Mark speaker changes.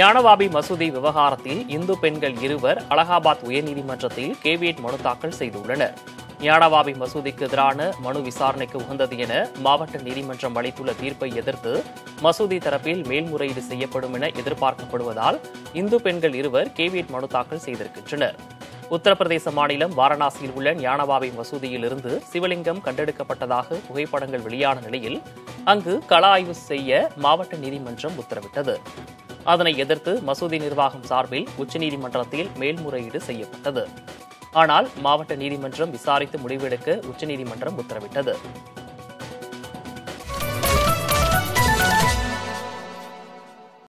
Speaker 1: ஞானவாபி மசூதி விவகாரத்தில் இந்து பெண்கள் இருவர் அலகாபாத் உயர்நீதிமன்றத்தில் கேவியட் மனு தாக்கல் செய்துள்ளனர் ஞானவாபி மசூதிக்கு எதிரான மனு விசாரணைக்கு உகந்தது என மாவட்ட நீதிமன்றம் அளித்துள்ள தீர்ப்பை எதிர்த்து மசூதி தரப்பில் மேல்முறையீடு செய்யப்படும் என எதிர்பார்க்கப்படுவதால் இந்து பெண்கள் இருவர் கேவியட் மனு தாக்கல் செய்திருக்கின்றனர் உத்தரப்பிரதேச மாநிலம் வாரணாசியில் உள்ள ஞானவாபி மசூதியிலிருந்து சிவலிங்கம் கண்டெடுக்கப்பட்டதாக புகைப்படங்கள் வெளியான நிலையில் அங்கு கள ஆய்வு செய்ய மாவட்ட நீதிமன்றம் உத்தரவிட்டது அதனை எதிர்த்து மசூதி நிர்வாகம் சார்பில் உச்சநீதிமன்றத்தில் மேல்முறையீடு செய்யப்பட்டது ஆனால் மாவட்ட நீதிமன்றம் விசாரித்து முடிவெடுக்க உச்சநீதிமன்றம் உத்தரவிட்டது